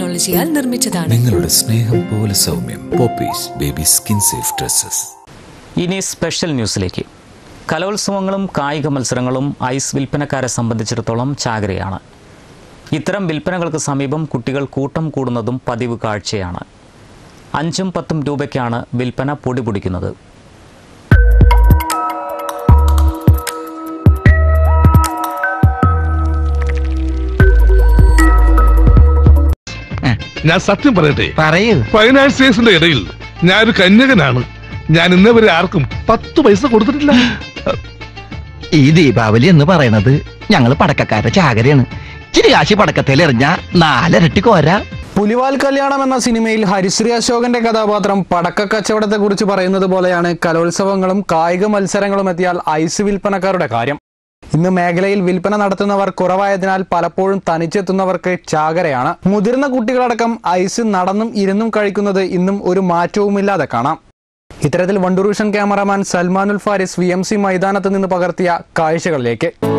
ടെക്നോളജിയാൽ നിർമ്മിച്ചതാണ് നിങ്ങളുടെ സ്നേഹം പോലെ സൗമ്യം Poppees baby skin safe dresses ഇനി സ്പെഷ്യൽ ന്യൂസിലേക്ക് കലോത്സവങ്ങളും കായിക മത്സരങ്ങളും ഐസ് വിൽപ്പനക്കാരെ സംബന്ധിച്ചിടത്തോളം ചാകരയാണ് ഇത്തരം വിൽപ്പനകൾക്ക് സമീപം കുട്ടികൾ കൂട്ടം കൂടുന്നതും പതിവ് കാഴ്ചയാണ് അഞ്ചും പത്തും രൂപയ്ക്കാണ് വിൽപ്പന പൊടി പൊടിക്കുന്നത് ഞാൻ സത്യം പറയട്ടെ പറയൂ ഫൈനാൻസിയേഴ്സിന്റെ ഇടയിൽ ഞാനൊരു കന്യകനാണ് ഞാൻ ഇന്നേ വരെ ആർക്കും പത്ത് പൈസ കൊടുത്തിട്ടില്ല ഈ ദീപാവലി എന്ന് പറയണത് ഞങ്ങൾ പടക്കക്കാരുടെ ചാകരയാണ് ഇച്ചിരി കാശി പടക്കത്തിൽ എറിഞ്ഞ നാലരട്ടി കോര പുലിവാൽ കല്യാണം എന്ന സിനിമയിൽ ഹരിശ്രീ അശോകന്റെ കഥാപാത്രം പടക്ക കച്ചവടത്തെ കുറിച്ച് പറയുന്നത് പോലെയാണ് കലോത്സവങ്ങളും കായിക മത്സരങ്ങളും എത്തിയാൽ ഐസ് വിൽപ്പനക്കാരുടെ കാര്യം ഇന്ന് മേഖലയിൽ വിൽപ്പന നടത്തുന്നവർ കുറവായതിനാൽ പലപ്പോഴും തനിച്ചെത്തുന്നവർക്ക് ചാകരയാണ് മുതിർന്ന കുട്ടികളടക്കം ഐസ് നടന്നും ഇരുന്നും കഴിക്കുന്നത് ഇന്നും ഒരു മാറ്റവുമില്ലാതെ കാണാം ഇത്തരത്തിൽ Wandoor vision cameraman Salmanul Faris V M C മൈതാനത്ത് നിന്ന് പകർത്തിയ കാഴ്ചകളിലേക്ക്